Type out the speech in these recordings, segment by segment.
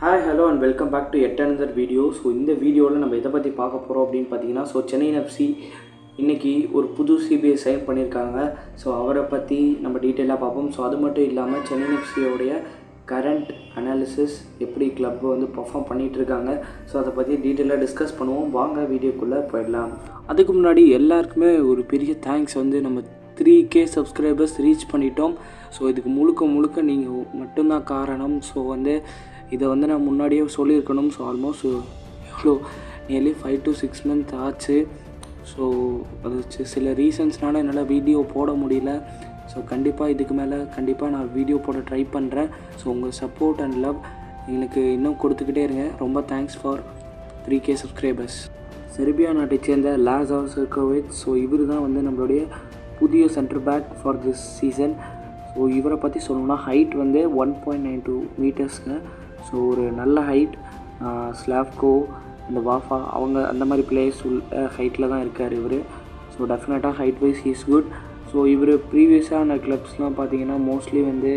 hi hello and welcome back to yet another video so இந்த வீடியோவில் நம்ம எதை பற்றி பார்க்க போகிறோம் அப்படின்னு பார்த்தீங்கன்னா ஸோ சென்னை எஃப்சி இன்றைக்கி ஒரு புது சிபிஐ சைன் பண்ணியிருக்காங்க ஸோ அவரை பற்றி நம்ம டீட்டெயிலாக பார்ப்போம் ஸோ அது மட்டும் இல்லாமல் சென்னை எஃப்சியோடைய கரண்ட் அனாலிசிஸ் எப்படி கிளப் வந்து பர்ஃபார்ம் பண்ணிகிட்டு இருக்காங்க ஸோ அதை பற்றி டீட்டெயிலாக டிஸ்கஸ் பண்ணுவோம் வாங்க வீடியோக்குள்ளே போயிடலாம் அதுக்கு முன்னாடி எல்லாருக்குமே ஒரு பெரிய தேங்க்ஸ் வந்து நம்ம த்ரீ கே சப்ஸ்கிரைபர்ஸ் ரீச் பண்ணிட்டோம் ஸோ இதுக்கு முழுக்க முழுக்க நீங்கள் மட்டும்தான் காரணம் ஸோ வந்து இதை வந்து நான் முன்னாடியே சொல்லியிருக்கணும் ஸோ ஆல்மோஸ்ட் எவ்வளோ nearly five to six month ஆச்சு ஸோ அது சி- சில ரீசன்ஸ்னால என்னால் வீடியோ போட முடியல ஸோ கண்டிப்பாக இதுக்கு மேலே கண்டிப்பாக நான் வீடியோ போட ட்ரை பண்ணுறேன் ஸோ உங்கள் சப்போர்ட் அண்ட் லவ் எனக்கு இன்னும் கொடுத்துக்கிட்டே இருங்க ரொம்ப thanks for three K subscribers Serbia நாட்டை சேர்ந்த லாஸ் ஆஃப் சர்கோவிட் ஸோ இவர் தான் வந்து நம்மளுடைய புதிய centre back for this season so இவரை பற்றி சொல்லணும்னா ஹைட் வந்து ஒன் பாயிண்ட் நைன் டூ மீட்டர்ஸ்ங்க ஸோ ஒரு நல்ல ஹைட் ஸ்லாப்கோ இந்த வாஃபா அவங்க அந்த மாதிரி பிளேயர்ஸ் உள்ள ஹைட்டில் தான் இருக்கார் இவர் ஸோ டெஃபினட்டாக height wise is good so இவர் ப்ரீவியஸான கிளப்ஸ்லாம் பார்த்தீங்கன்னா மோஸ்ட்லி வந்து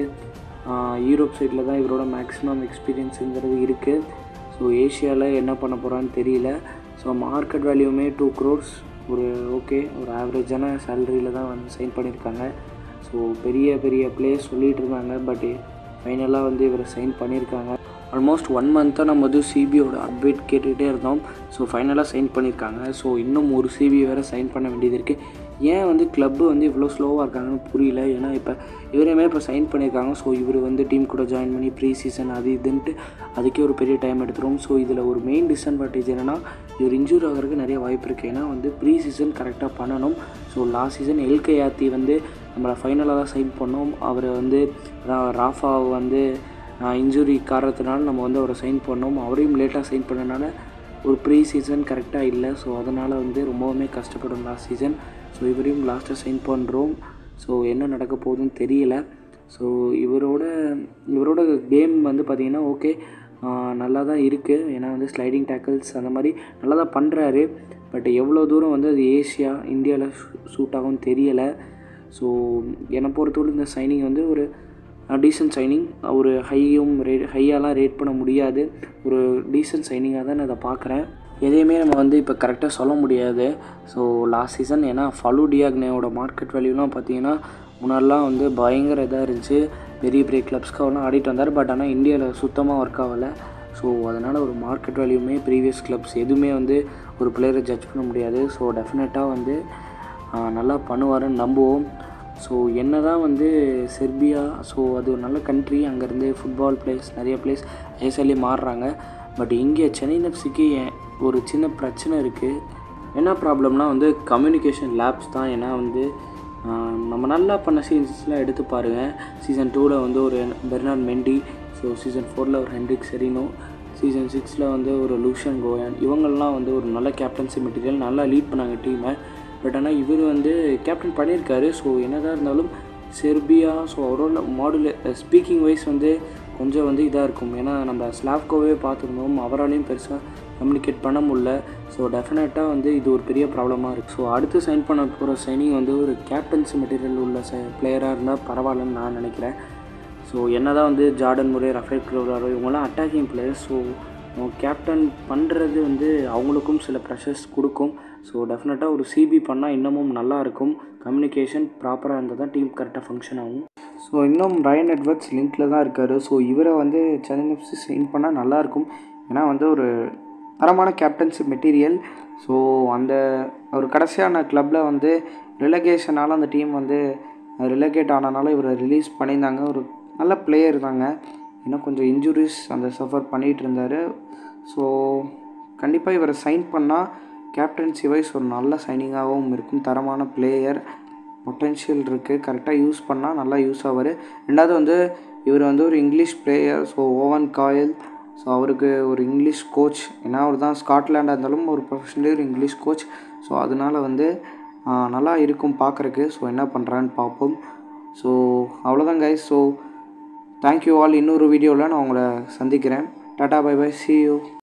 யூரோப் சைடில் தான் இவரோட மேக்ஸிமம் எக்ஸ்பீரியன்ஸுங்கிறது இருக்குது ஸோ ஏஷியாவில் என்ன பண்ண போகிறான்னு தெரியல ஸோ மார்க்கெட் வேல்யூமே டூ க்ரோர்ஸ் ஒரு ஓகே ஒரு ஆவரேஜான சேலரியில் தான் வந்து சைன் பண்ணியிருக்காங்க ஸோ பெரிய பெரிய பிளேயர்ஸ் சொல்லிகிட்டு இருந்தாங்க பட் ஃபைனலாக வந்து இவரை சைன் பண்ணியிருக்காங்க ஆல்மோஸ்ட் ஒன் மந்த்தாக நம்ம வந்து சிபியோட அப்டேட் கேட்டுக்கிட்டே இருந்தோம் ஸோ ஃபைனலாக சைன் பண்ணியிருக்காங்க ஸோ இன்னும் ஒரு சிபி வேறு சைன் பண்ண வேண்டியது இருக்குது ஏன் வந்து கிளப்பு வந்து இவ்வளோ ஸ்லோவாக இருக்காங்கன்னு புரியல ஏன்னா இப்போ இவரையுமே இப்போ சைன் பண்ணியிருக்காங்க ஸோ இவர் வந்து டீம் கூட ஜாயின் பண்ணி ப்ரீ சீசன் அது இதுன்ட்டு அதுக்கே ஒரு பெரிய டைம் எடுத்துரும் ஸோ இதில் ஒரு மெயின் டிஸ்அட்வான்டேஜ் என்னென்னா இவர் இன்ஜூர் ஆகிறதுக்கு நிறைய வாய்ப்பு இருக்குது ஏன்னா வந்து ப்ரீ சீசன் கரெக்டாக பண்ணணும் ஸோ லாஸ்ட் சீசன் எல்கே யாத்தி வந்து நம்மளை ஃபைனலாக தான் சைன் பண்ணோம் அவரை வந்து அதான் ராஃபாவை வந்து இன்ஜுரி காரணத்தினால நம்ம வந்து அவரை சைன் பண்ணோம் அவரையும் லேட்டாக சைன் பண்ணனால ஒரு ப்ரீ சீசன் கரெக்டாக இல்லை ஸோ அதனால் வந்து ரொம்பவுமே கஷ்டப்படும் லாஸ்ட் சீசன் ஸோ இவரையும் லாஸ்ட்டாக சைன் பண்ணுறோம் ஸோ என்ன நடக்க போகுதுன்னு தெரியல ஸோ இவரோட இவரோட கேம் வந்து பார்த்திங்கன்னா ஓகே நல்லா தான் இருக்குது ஏன்னா வந்து ஸ்லைடிங் டேக்கிள்ஸ் அந்த மாதிரி நல்லா தான் பண்ணுறாரு பட் எவ்வளோ தூரம் வந்து அது ஏஷியா இந்தியாவில் சூட் ஆகும்னு தெரியலை ஸோ என்னை பொறுத்தவரை இந்த சைனிங் வந்து ஒரு டீசன்ட் சைனிங் ஒரு ஹையும் ரேட் ஹையாலாம் ரேட் பண்ண முடியாது ஒரு டீசன்ட் சைனிங்காக தான் நான் அதை பார்க்குறேன் எதையுமே நம்ம வந்து இப்போ கரெக்டாக சொல்ல முடியாது ஸோ லாஸ்ட் சீசன் ஏன்னா ஃபலு டியாக்னேயோட மார்க்கெட் வேல்யூலாம் பார்த்தீங்கன்னா முன்னாடிலாம் வந்து பயங்கர இதாக இருந்துச்சு பெரிய பெரிய கிளப்ஸ்க்காகலாம் ஆடிட்டு வந்தார் பட் ஆனால் இந்தியாவில் சுத்தமாக ஒர்க் ஆகலை ஸோ அதனால் ஒரு மார்க்கெட் வேல்யூமே ப்ரீவியஸ் கிளப்ஸ் எதுவுமே வந்து ஒரு பிளேயரை ஜட்ஜ் பண்ண முடியாது ஸோ டெஃபினட்டாக வந்து ஆஹ், நல்லா பண்ணுவாருன்னு நம்புவோம் ஸோ என்ன தான் வந்து செர்பியா ஸோ அது ஒரு நல்ல கண்ட்ரி அங்கேருந்து ஃபுட்பால் பிளேயர்ஸ் நிறைய பிளேயர்ஸ் ஐஎஸ்எல்லே மாறுறாங்க பட் இங்கே சென்னை எஃப்சிக்கு ஒரு சின்ன பிரச்சனை இருக்குது என்ன ப்ராப்ளம்னா வந்து கம்யூனிகேஷன் லேப்ஸ் தான் ஏன்னா வந்து ஆஹ், நம்ம நல்லா பண்ண சீசன்ஸ்லாம் எடுத்து பாருங்கள் சீசன் டூவில் வந்து ஒரு பெர்னாட் மெண்டி ஸோ சீசன் ஃபோரில் ஒரு ஹென்ரிக் செரினோ சீசன் சிக்ஸில் வந்து ஒரு லூஷன் கோயன் இவங்கெல்லாம் வந்து ஒரு நல்ல கேப்டன்சி மெட்டீரியல் நல்லா லீட் பண்ணாங்க டீமை பட் ஆனால் இவர் வந்து கேப்டன் பண்ணியிருக்காரு ஸோ என்னதான் இருந்தாலும் செர்பியா ஸோ அவரோட மாடுல ஸ்பீக்கிங் வைஸ் வந்து கொஞ்சம் வந்து இதாக இருக்கும் ஏன்னா நம்ம ஸ்லாப்கோவே பார்த்துருந்தோம் அவராலையும் பெருசாக கம்யூனிகேட் பண்ண முடியல ஸோ டெஃபினட்டாக வந்து இது ஒரு பெரிய ப்ராப்ளமாக இருக்குது ஸோ அடுத்து சைன் பண்ண போகிற சைனிங் வந்து ஒரு கேப்டன்சி மெட்டீரியல் உள்ள ச பிளேயராக இருந்தால் பரவாயில்லன்னு நான் நினைக்கிறேன் ஸோ என்னதான் வந்து ஜார்டன் முறை ரஃபேல் க்ளோராரோ இவங்கெல்லாம் அட்டாக்கிங் பிளேயர்ஸ் ஸோ கேப்டன் பண்ணுறது வந்து அவங்களுக்கும் சில ப்ரெஷர்ஸ் கொடுக்கும் ஸோ டெஃபினட்டாக ஒரு சிபி பண்ணால் இன்னமும் நல்லா இருக்கும் கம்யூனிகேஷன் ப்ராப்பராக இருந்தால் தான் டீம் கரெக்டாக ஃபங்க்ஷன் ஆகும் ஸோ இன்னும் ரயன் எட்வர்ட்ஸ் லிங்க்கில் தான் இருக்கார் ஸோ இவரை வந்து சென்னை எஃப்சி சைன் பண்ணால் நல்லாயிருக்கும் ஏன்னா வந்து ஒரு தரமான கேப்டன்சி மெட்டீரியல் ஸோ அந்த ஒரு கடைசியான கிளப்பில் வந்து ரிலகேஷனால் அந்த டீம் வந்து ரிலகேட் ஆனனால இவரை ரிலீஸ் பண்ணியிருந்தாங்க ஒரு நல்ல பிளேயர் தாங்க இன்னும் கொஞ்சம் இன்ஜுரிஸ் அந்த சஃபர் பண்ணிகிட்டு இருந்தார் ஸோ கண்டிப்பாக இவரை சைன் பண்ணால் கேப்டன்சி வைஸ் ஒரு நல்ல சைனிங்காகவும் இருக்கும் தரமான பிளேயர் பொட்டென்ஷியல் இருக்குது கரெக்டாக யூஸ் பண்ணால் நல்லா யூஸ் ஆவார் ரெண்டாவது வந்து இவர் வந்து ஒரு English player so Owen Coyle so அவருக்கு ஒரு இங்கிலீஷ் கோச் ஏன்னா அவர் தான் ஸ்காட்லாண்டாக இருந்தாலும் ஒரு ப்ரொஃபஷனலி ஒரு இங்கிலீஷ் கோச் ஸோ அதனால் வந்து ஆஹ், நல்லா இருக்கும் பார்க்குறக்கு ஸோ என்ன பண்ணுறான்னு பார்ப்போம் ஸோ அவ்வளோதான் கைஸ் ஸோ தேங்க்யூ ஆல் இன்னொரு வீடியோவில் நான் உங்களை சந்திக்கிறேன் tata bye bye see you